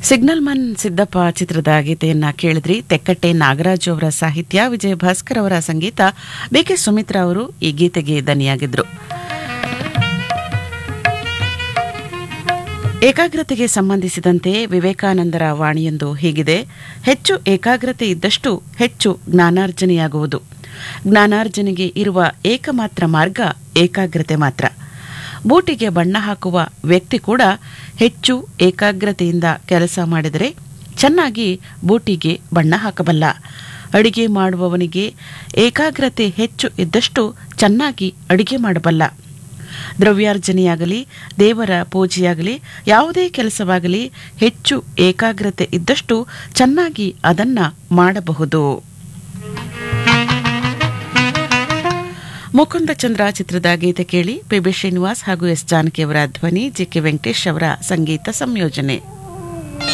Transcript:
signal Mann Siddappa ಚಿತ್ರದ ಗೀತೆಯನ್ನ ಕೇಳಿದ್ರಿ ತೆಕ್ಕಟ್ಟೆ ನಾಗರಾಜ್ ಅವರ ಸಾಹಿತ್ಯ ವಿಜಯ ಭಾಸ್ಕರ್ ಅವರ ಸಂಗೀತ ಬಿಕೆ ಸುಮಿತ್ರಾ ಅವರು ಈ ಗೀತೆಗೆ ದನಿಯಾಗಿದ್ರು ಏಕಾಗ್ರತೆಗೆ ಸಂಬಂಧಿಸಿದಂತೆ ವಿವೇಕಾನಂದರ ವಾಣಿಯೊಂದು ಹೀಗಿದೆ ಹೆಚ್ಚು ಏಕಾಗ್ರತೆ ಇದ್ದಷ್ಟು ಹೆಚ್ಚು ಜ್ಞಾನಾರ್ಜನೆಯಾಗುವುದು ಜ್ಞಾನಾರ್ಜನೆಗೆ ಇರುವ ಏಕಮಾತ್ರ ಮಾರ್ಗ ಏಕಾಗ್ರತೆ ಮಾತ್ರ ಬೂಟಿಗೆ ಬಣ್ಣ ಹಾಕುವ ವ್ಯಕ್ತಿ ಕೂಡ ಹೆಚ್ಚು ಏಕಾಗ್ರತೆಯಿಂದ ಕೆಲಸ ಮಾಡಿದರೆ ಚೆನ್ನಾಗಿ ಬೂಟಿಗೆ ಬಣ್ಣ ಹಾಕಬಲ್ಲ ಅಡಿಗೆ ಮಾಡುವವನಿಗೆ ಏಕಾಗ್ರತೆ ಹೆಚ್ಚು ಇದ್ದಷ್ಟು ಚೆನ್ನಾಗಿ ಅಡಿಗೆ ಮಾಡಬಲ್ಲ ದ್ರವ್ಯಾರ್ಜನೆಯಾಗಲಿ ದೇವರ ಪೂಜೆಯಾಗಲಿ ಯಾವುದೇ ಕೆಲಸವಾಗಲಿ ಹೆಚ್ಚು ಏಕಾಗ್ರತೆ ಇದ್ದಷ್ಟು ಚೆನ್ನಾಗಿ ಅದನ್ನ ಮಾಡಬಹುದು ಮುಕುಂದ ಚಂದ್ರ ಚಿತ್ರದ ಗೀತೆ ಕೇಳಿ ಪಿ ಬಿ ಶ್ರೀನಿವಾಸ್ ಹಾಗೂ ಎಸ್ ಜಾನಕಿ ಅವರ ಧ್ವನಿ ಜಿ ಕೆ ವೆಂಕಟೇಶ್ ಅವರ ಸಂಗೀತ ಸಂಯೋಜನೆ